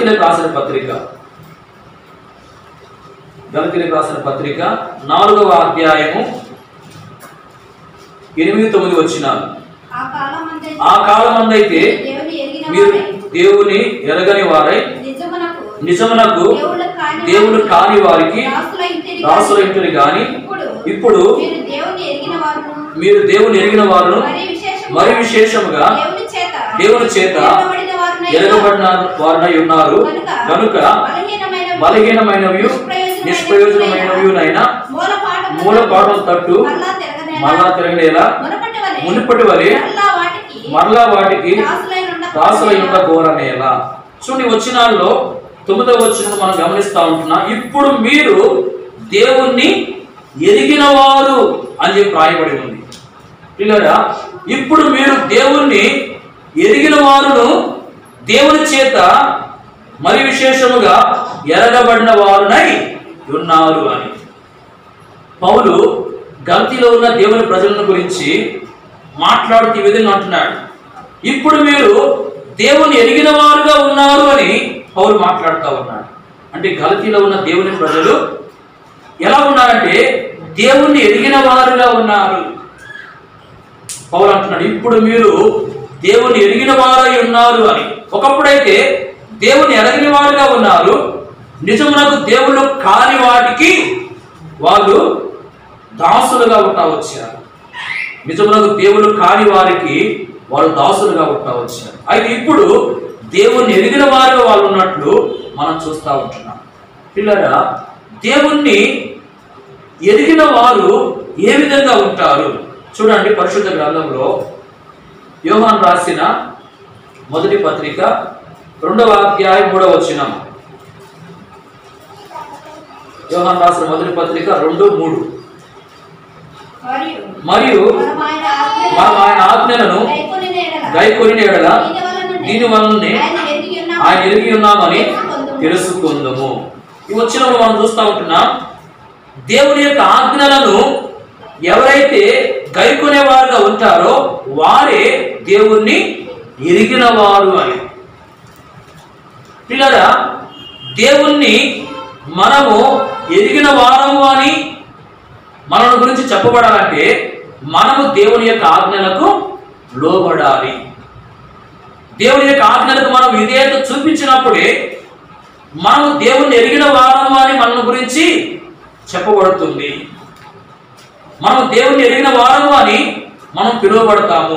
గలతీలకు రాసిన పత్రిక గలతీలకు రాసిన పత్రిక నాలుగవ అధ్యాయము ఎనిమిది తొమ్మిది వచ్చినాలు ఆ కాలమందే ఆ కాలమందైతే దేవుని ఎరిగిన మీరు వారై దేవుని ఎరగని వారై నిజమునకు నిజమునకు దేవుడు కాని దేవుడు కాని వారికి దాసుల ఇంటిని దాసుల ఇంటిని గాని ఇప్పుడు ఇప్పుడు మీరు దేవుని ఎరిగిన వారును మీరు దేవుని ఎరిగిన వారును మరి విశేషముగా మరి విశేషముగా దేవుని చేత దేవుని చేత ఎరగబడిన వారునై ఎరగబడిన వారునై ఉన్నారు కనుక బలహీనమైన బలహీనమైనవి నిష్ప్రయోజనమైనవినైనా మూల పాఠం మూల పాఠం తట్టు మరలా తిరగనేలా మరలా తిరగనేలా మునుపటి వలె మునుపటి వలె మరలా వాటికి మరలా వాటికి దాసులై ఉండ దాసులై ఉండ ఘోరనేలా చూడండి వచ్చినాల్లో తొమ్మిదవ వచ్చిన మనం గమనిస్తా ఉంటున్నా ఇప్పుడు మీరు దేవుణ్ణి ఎరిగిన వారు అని చెప్పి రాయబడి ఉంది పిల్లరా ఇప్పుడు మీరు దేవుణ్ణి ఎరిగిన వారును దేవుని చేత మరి విశేషముగా ఎరగబడిన వారునై ఉన్నారు అని పౌలు గల్తీలో ఉన్న దేవుని ప్రజలను గురించి మాట్లాడుతూ ఈ విధంగా అంటున్నాడు ఇప్పుడు మీరు దేవుని ఎరిగిన వారుగా ఉన్నారు అని పౌలు మాట్లాడుతూ ఉన్నాడు అంటే గలతీలో ఉన్న దేవుని ప్రజలు ఎలా ఉన్నారంటే దేవుణ్ణి ఎరిగిన వారుగా ఉన్నారు పౌలు అంటున్నాడు ఇప్పుడు మీరు దేవుని ఎరిగిన వారై ఉన్నారు అని ఒకప్పుడైతే దేవుని ఎరగని వారుగా ఉన్నారు నిజమునకు దేవుళ్ళు కాని వాటికి వాళ్ళు దాసులుగా ఉంటా వచ్చారు నిజమునకు దేవుడు కాని వారికి వాళ్ళు దాసులుగా ఉంటా వచ్చారు అయితే ఇప్పుడు దేవుణ్ణి ఎరిగిన వారిగా వాళ్ళు ఉన్నట్లు మనం చూస్తూ ఉంటున్నాం పిల్లరా దేవుణ్ణి ఎరిగిన వారు ఏ విధంగా ఉంటారు చూడండి పరిశుద్ధ గ్రంథంలో యోహాన్ రాసిన మొదటి పత్రిక రెండవ అధ్యాయం మూడవ వచనం యోహాన్ రాసిన మొదటి పత్రిక రెండు మూడు మరియు మరియు మనం ఆయన ఆజ్ఞలను మనం ఆయన ఆజ్ఞలను గైకొనిన ఎడల గైకొనిన ఎడల దీని వలననే దీని వలననే ఆయన ఎరిగి ఉన్నామని ఆయన ఎరిగి ఉన్నామని తెలుసుకొందుము. తెలుసుకుందాము ఈ వచ్చినప్పుడు మనం చూస్తూ ఉంటున్నాం దేవుని యొక్క ఆజ్ఞలను ఎవరైతే గైకొనే వారుగా ఉంటారో వారే దేవుణ్ణి ఎరిగిన వారు అని పిల్లరా దేవుణ్ణి మనము ఎరిగిన వారము అని మన గురించి చెప్పబడాలంటే మనము దేవుని యొక్క ఆజ్ఞలకు లోబడాలి దేవుని యొక్క ఆజ్ఞలకు మనం విధేయత చూపించినప్పుడే మనము దేవుణ్ణి ఎరిగిన వారము అని మన గురించి చెప్పబడుతుంది మనం దేవుణ్ణి ఎరిగిన వారము అని మనం పిలువబడతాము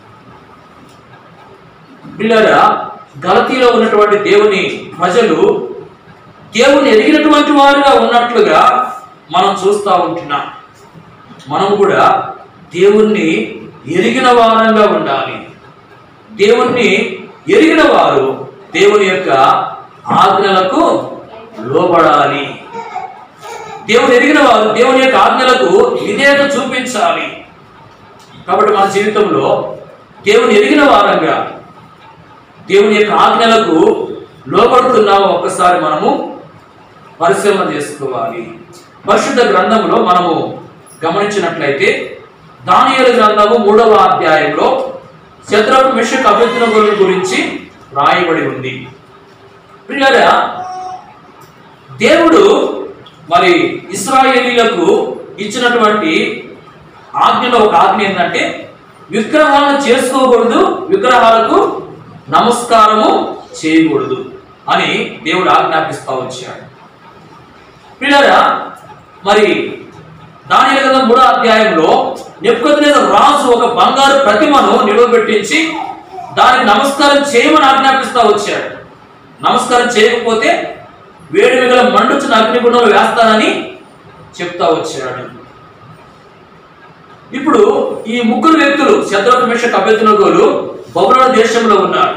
పిల్లరా గలతీలో ఉన్నటువంటి దేవుని ప్రజలు దేవుని ఎరిగినటువంటి వారుగా ఉన్నట్లుగా మనం చూస్తూ ఉంటున్నాం మనం కూడా దేవుణ్ణి ఎరిగిన వారంగా ఉండాలి దేవుణ్ణి ఎరిగిన వారు దేవుని యొక్క ఆజ్ఞలకు లోబడాలి దేవుని ఎరిగిన వారు దేవుని యొక్క ఆజ్ఞలకు విధేయత చూపించాలి కాబట్టి మన జీవితంలో దేవుని ఎరిగిన వారంగా దేవుని యొక్క ఆజ్ఞలకు లోబడుతున్నామో ఒక్కసారి మనము పరిశీలన చేసుకోవాలి పరిశుద్ధ గ్రంథంలో మనము గమనించినట్లయితే దానియేలు గ్రంథము మూడవ అధ్యాయంలో శత్రువు మిషక్ అభ్యర్థుల గురించి రాయబడి ఉంది ప్రియులారా దేవుడు మరి ఇస్రాయేలీలకు ఇచ్చినటువంటి ఆజ్ఞలో ఒక ఆజ్ఞ ఏంటంటే విగ్రహాలను చేసుకోకూడదు విగ్రహాలకు నమస్కారము చేయకూడదు అని దేవుడు ఆజ్ఞాపిస్తా వచ్చాడు పిల్లరా మరి దాని కదా మూడో అధ్యాయంలో నెప్పుకొద్దు రాజు ఒక బంగారు ప్రతిమను నిలవబెట్టించి దానికి నమస్కారం చేయమని ఆజ్ఞాపిస్తా వచ్చాడు నమస్కారం చేయకపోతే వేడి మిగల మండుచున్న అగ్నిగుండంలో వేస్తానని చెప్తా వచ్చాడు ఇప్పుడు ఈ ముగ్గురు వ్యక్తులు శత్రుఘ్న మిషక్ అభ్యర్థులు బబులోని దేశంలో ఉన్నారు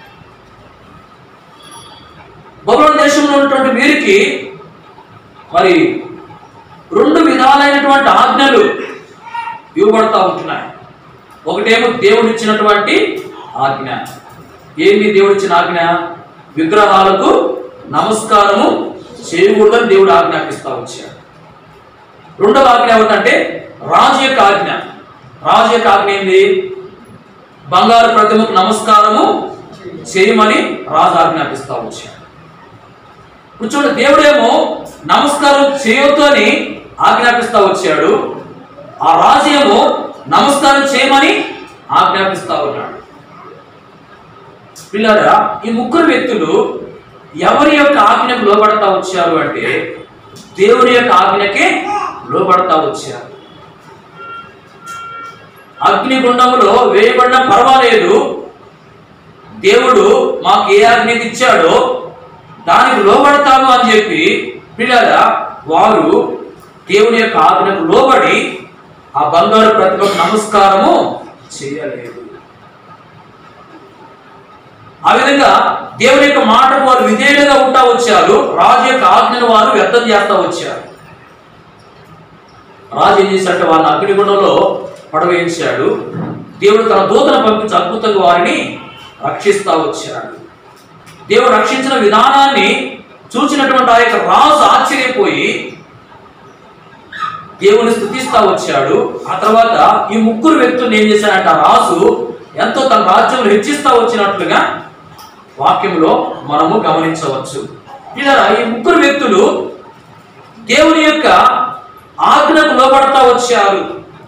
బబులోని దేశంలో ఉన్నటువంటి వీరికి మరి రెండు విధాలైనటువంటి ఆజ్ఞలు ఇవ్వబడతా ఉంటున్నాయి ఒకటేమో దేవుడు ఇచ్చినటువంటి ఆజ్ఞ ఏంటి దేవుడు ఇచ్చిన ఆజ్ఞ విగ్రహాలకు నమస్కారము చేయకూడదని దేవుడు ఆజ్ఞాపిస్తా వచ్చాడు రెండవ ఆజ్ఞ ఏమిటంటే రాజు యొక్క ఆజ్ఞ రాజు యొక్క ఆజ్ఞ ఏంది బంగారు ప్రతిమకు నమస్కారము చేయమని రాజు ఆజ్ఞాపిస్తా వచ్చాడు ఇప్పుడు చూడండి దేవుడేమో నమస్కారం చేయొద్దు అని ఆజ్ఞాపిస్తా వచ్చాడు ఆ రాజు ఏమో నమస్కారం చేయమని ఆజ్ఞాపిస్తా ఉన్నాడు పిల్లరా ఈ ముగ్గురు వ్యక్తులు ఎవరి యొక్క ఆజ్ఞకు లోబడతా వచ్చారు అంటే దేవుని యొక్క ఆజ్ఞకే లోబడతా వచ్చారు అగ్నిగుండంలో వేయబడిన పర్వాలేదు దేవుడు మాకు ఏ ఆజ్ఞ ఇచ్చాడో దానికి లోబడతాము అని చెప్పి పిల్లరా వారు దేవుని యొక్క ఆజ్ఞకు లోబడి ఆ బంగారు ప్రతిభకు నమస్కారము చేయలేదు ఆ విధంగా దేవుని యొక్క మాటకు వారు విధేయులుగా ఉంటా వచ్చారు రాజు యొక్క ఆజ్ఞను వారు వ్యర్థం చేస్తా వచ్చారు రాజు ఏం చేశాడంటే వాళ్ళని అగ్నిగుండంలో పడవేయించాడు దేవుడు తన దూతను పంపించి అద్భుతంగా వారిని రక్షిస్తా వచ్చాడు దేవుడు రక్షించిన విధానాన్ని చూసినటువంటి ఆ యొక్క రాజు ఆశ్చర్యపోయి దేవుని స్థుతిస్తా వచ్చాడు ఆ తర్వాత ఈ ముగ్గురు వ్యక్తులు ఏం చేశాడంటే ఆ రాజు ఎంతో తన రాజ్యం హెచ్చిస్తా వచ్చినట్లుగా వాక్యంలో మనము గమనించవచ్చు ఇలా ఈ ముగ్గురు వ్యక్తులు దేవుని యొక్క ఆజ్ఞకు లోబడతా వచ్చారు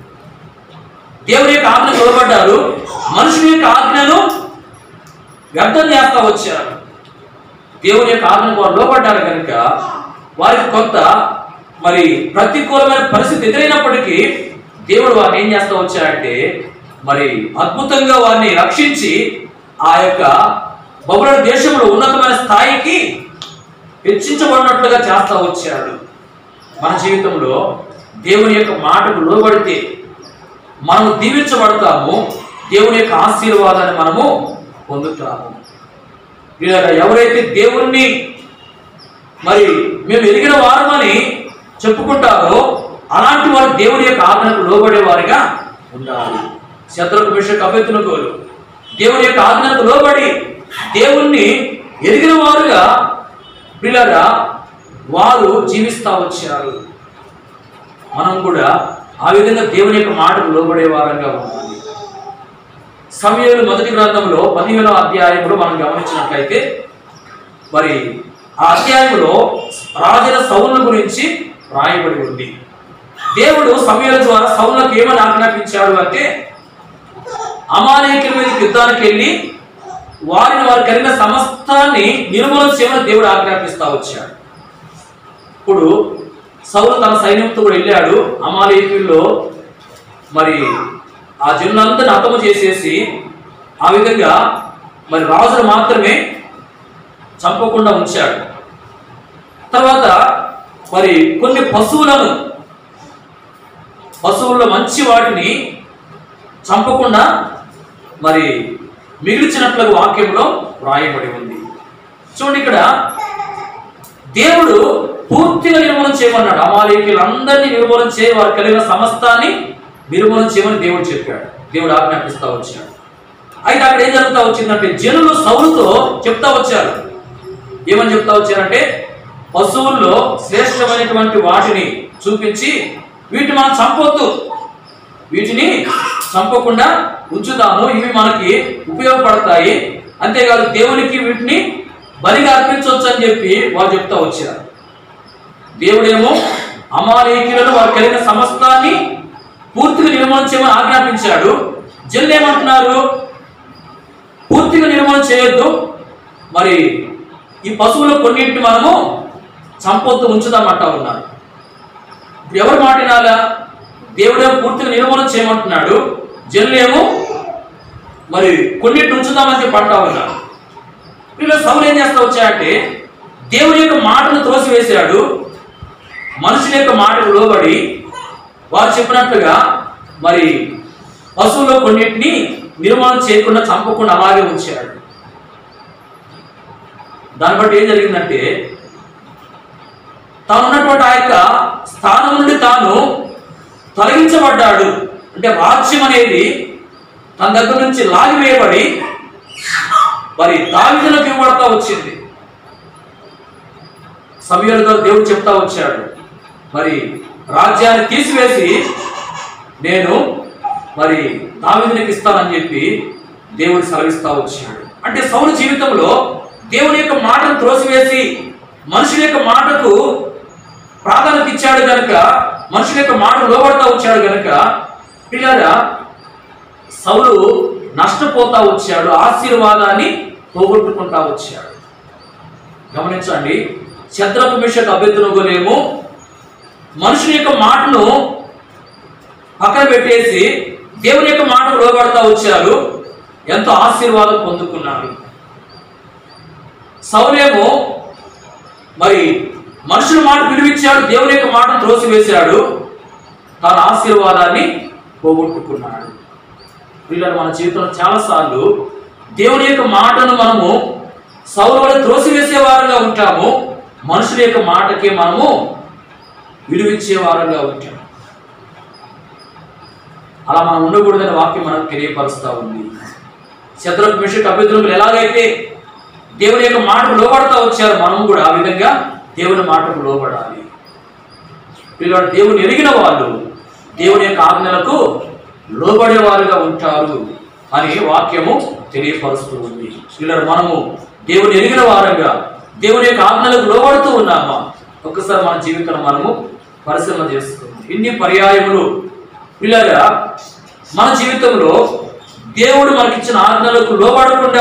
దేవుని యొక్క ఆజ్ఞకు లోబడ్డారు మనుషుని యొక్క ఆజ్ఞను వ్యర్థం చేస్తా వచ్చారు దేవుని యొక్క ఆజ్ఞకు వారు లోబడ్డారు కనుక వారికి కొంత మరి ప్రతికూలమైన పరిస్థితి ఎదురైనప్పటికీ దేవుడు వారిని ఏం చేస్తా వచ్చాడంటే మరి అద్భుతంగా వారిని రక్షించి ఆ యొక్క బబుల దేశంలో ఉన్నతమైన స్థాయికి హెచ్చించబడినట్లుగా చేస్తా వచ్చాడు మన జీవితంలో దేవుని యొక్క మాటకు లోబడితే మనము దీవించబడతాము దేవుని యొక్క ఆశీర్వాదాన్ని మనము పొందుతాము ఇలా ఎవరైతే దేవుణ్ణి మరి మేము ఎరిగిన వారమని చెప్పుకుంటారో అలాంటి వారు దేవుని యొక్క ఆజ్ఞకు లోబడే వారిగా ఉండాలి శత్రుకు మిష కపెత్తున కోరు దేవుని యొక్క ఆజ్ఞకు లోబడి దేవుణ్ణి ఎరిగిన వారుగా పిల్లగా వారు జీవిస్తా వచ్చారు మనం కూడా ఆ విధంగా దేవుని యొక్క మాటకు లోబడే వారంగా ఉండాలి సమయంలో మొదటి గ్రంథంలో పదిహేనో అధ్యాయంలో మనం గమనించినట్లయితే మరి ఆ అధ్యాయంలో రాజుల సౌల గురించి రాయబడి ఉంది దేవుడు సమయాల ద్వారా సౌలకు ఏమని ఆజ్ఞాపించాడు అంటే అమాలేకుల మీద యుద్ధానికి వెళ్ళి వారిని వారు కలిగిన సమస్తాన్ని నిర్మూలన చేయమని దేవుడు ఆజ్ఞాపిస్తా వచ్చాడు ఇప్పుడు సౌలు తన సైన్యంతో కూడా వెళ్ళాడు అమాలేకుల్లో మరి ఆ జనులందరిని హతము చేసేసి ఆ విధంగా మరి రాజును మాత్రమే చంపకుండా ఉంచాడు తర్వాత మరి కొన్ని పశువులను పశువుల్లో మంచి వాటిని చంపకుండా మరి మిగిల్చినట్లుగా వాక్యంలో వ్రాయబడి ఉంది చూడండి ఇక్కడ దేవుడు పూర్తిగా నిర్మూలన చేయమన్నాడు అమాలేకులందరినీ నిర్మూలన చేయ వారు కలిగిన సమస్తాన్ని నిర్మూలన చేయమని దేవుడు చెప్పాడు దేవుడు ఆజ్ఞాపిస్తా వచ్చాడు అయితే అక్కడ ఏం జరుగుతా వచ్చిందంటే జనులు సౌలుతో చెప్తా వచ్చారు ఏమని చెప్తా వచ్చారంటే పశువుల్లో శ్రేష్టమైనటువంటి వాటిని చూపించి వీటిని మనం చంపొద్దు వీటిని చంపకుండా ఉంచుదాము ఇవి మనకి ఉపయోగపడతాయి అంతేకాదు దేవునికి వీటిని బలిగా అర్పించవచ్చు అని చెప్పి వారు చెప్తా వచ్చారు దేవుడేమో అమాలేకులను వారు కలిగిన సమస్తాన్ని పూర్తిగా నిర్మూలన చేయమని ఆజ్ఞాపించాడు జనులు ఏమంటున్నారు పూర్తిగా నిర్మూలన చేయొద్దు మరి ఈ పశువులు కొన్నింటిని మనము చంపొద్దు ఉంచుదామంటా ఉన్నారు ఇప్పుడు ఎవరు మాట వినాలా దేవుడేమో పూర్తిగా నిర్మూలన చేయమంటున్నాడు జనులేమో మరి కొన్నింటిని ఉంచుదామని చెప్పి అంటా ఉన్నారు వీళ్ళు సౌలు ఏం చేస్తా వచ్చాయంటే దేవుని యొక్క మాటను త్రోసివేశాడు మనుషుల యొక్క మాటకు లోబడి వారు చెప్పినట్లుగా మరి పశువులో కొన్నింటిని నిర్మాణం చేయకుండా చంపకుండా అలాగే ఉంచాడు దాన్ని బట్టి ఏం జరిగిందంటే తాను ఉన్నటువంటి ఆ యొక్క స్థానం నుండి తాను తొలగించబడ్డాడు అంటే రాజ్యం అనేది తన దగ్గర నుంచి లాగివేయబడి మరి దావిదులకు ఇవ్వబడతా వచ్చింది సమయాలుగా దేవుడు చెప్తా వచ్చాడు మరి రాజ్యాన్ని తీసివేసి నేను మరి దావిదునికి ఇస్తానని చెప్పి దేవుడు సెలవిస్తా వచ్చాడు అంటే సౌలు జీవితంలో దేవుని యొక్క మాటను త్రోసివేసి మనుషుల యొక్క మాటకు ప్రాధాన్యత ఇచ్చాడు కనుక మనుషుల యొక్క మాట లోబడతా వచ్చాడు కనుక పిల్లరా సౌలు నష్టపోతా వచ్చాడు ఆశీర్వాదాన్ని పోగొట్టుకుంటా వచ్చాడు గమనించండి శత్రపు మిషకు అభ్యర్థులగోలేమో మనుషుని యొక్క మాటను పక్కన పెట్టేసి దేవుని యొక్క మాటకు లోబడతా వచ్చారు ఎంతో ఆశీర్వాదం పొందుకున్నారు సౌలేమో మరి మనుషుల మాట విలువించాడు దేవుని యొక్క మాటను త్రోసివేశాడు తన ఆశీర్వాదాన్ని పోగొట్టుకున్నాడు వీళ్ళని మన జీవితంలో చాలాసార్లు దేవుని యొక్క మాటను మనము సౌరవలు త్రోసివేసే వారంగా ఉంటాము మనుషుల యొక్క మాటకే మనము విలువించే వారంగా ఉంటాము అలా మనం ఉండకూడదని వాక్యం మనకు తెలియపరుస్తూ ఉంది శత్రుకు మిషకు అభ్యర్థులకు ఎలాగైతే దేవుని యొక్క మాటకు లోబడతా వచ్చారు మనం కూడా ఆ విధంగా దేవుని మాటకు లోబడాలి పిల్లలు దేవుని ఎరిగిన వాళ్ళు దేవుని యొక్క ఆజ్ఞలకు లోబడేవారుగా ఉంటారు అని వాక్యము తెలియపరుస్తూ ఉంది పిల్లలు మనము దేవుని ఎరిగిన వారంగా దేవుని యొక్క ఆజ్ఞలకు లోబడుతూ ఉన్నామా ఒక్కసారి మన జీవితంలో మనము పరిశీలన చేసుకుందాం ఇన్ని పర్యాయములు పిల్లగా మన జీవితంలో దేవుడు మనకిచ్చిన ఆజ్ఞలకు లోబడకుండా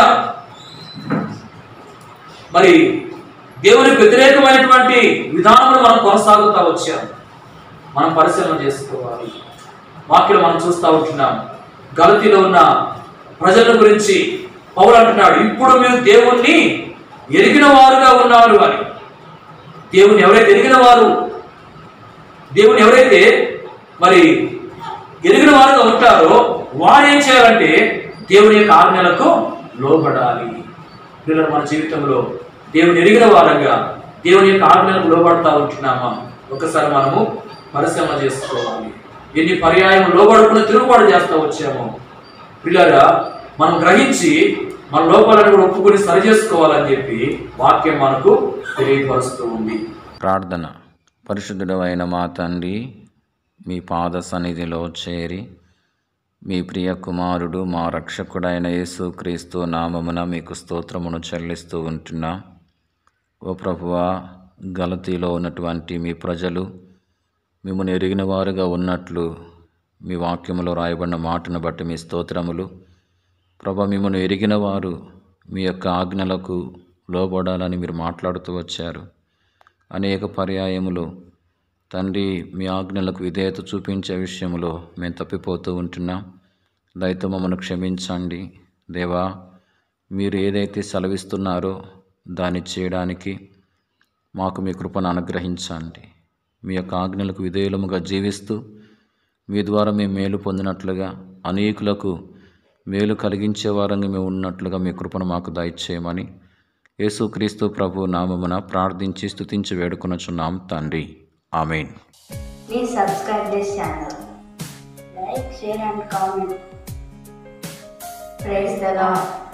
మరి దేవునికి వ్యతిరేకమైనటువంటి విధానములు మనం కొనసాగుతూ వచ్చాం మనం పరిశీలన చేసుకోవాలి వాక్యం మనం చూస్తూ ఉంటున్నాం గలతీలో ఉన్న ప్రజల గురించి పౌలు అంటున్నాడు ఇప్పుడు మీరు దేవుణ్ణి ఎరిగిన వారుగా ఉన్నారు అని దేవుని ఎవరైతే ఎరిగిన వారు దేవుని ఎవరైతే మరి ఎరిగిన వారుగా ఉంటారో వారు ఏం చేయాలంటే దేవుని యొక్క ఆజ్ఞలకు లోబడాలి పిల్లలు మన జీవితంలో దేవుని ఎరిగిన వారంగా దేవుని యొక్క ఆజ్ఞలకు లోబడతా ఉంటున్నామా ఒకసారి మనము పరిశ్రమ చేసుకోవాలి ఎన్ని పర్యాయం లోబడుకుని తిరుగుబాటు చేస్తూ వచ్చామో పిల్లగా మనం గ్రహించి మన లోపాలను కూడా ఒప్పుకొని సరి చేసుకోవాలని చెప్పి వాక్యం మనకు తెలియపరుస్తూ ఉంది ప్రార్థన పరిశుద్ధుడు అయిన మా తండ్రి మీ పాద సన్నిధిలో చేరి మీ ప్రియ కుమారుడు మా రక్షకుడైన యేసుక్రీస్తు నామమున మీకు స్తోత్రమును చెల్లిస్తూ ఉంటున్నా ఓ ప్రభువా గలతీలో ఉన్నటువంటి మీ ప్రజలు మిమ్మల్ని ఎరిగిన వారుగా ఉన్నట్లు మీ వాక్యములో రాయబడిన మాటను బట్టి మీ స్తోత్రములు ప్రభ మిమ్మల్ని ఎరిగిన వారు మీ యొక్క ఆజ్ఞలకు లోబడాలని మీరు మాట్లాడుతూ వచ్చారు అనేక పర్యాయములు తండ్రి మీ ఆజ్ఞలకు విధేయత చూపించే విషయంలో మేము తప్పిపోతూ ఉంటున్నాం దయతో మమ్మల్ని క్షమించండి దేవా మీరు ఏదైతే సెలవిస్తున్నారో దాన్ని చేయడానికి మాకు మీ కృపను అనుగ్రహించండి మీ యొక్క ఆజ్ఞలకు విధేయులముగా జీవిస్తూ మీ ద్వారా మేము మేలు పొందినట్లుగా అనేకులకు మేలు కలిగించే వారంగా మేము ఉన్నట్లుగా మీ కృపను మాకు దయచేయమని యేసుక్రీస్తు ప్రభు నామమున ప్రార్థించి స్తుతించి వేడుకొనుచున్నాం తండ్రి amen Please subscribe this channel. Like, share and comment. Praise the Lord.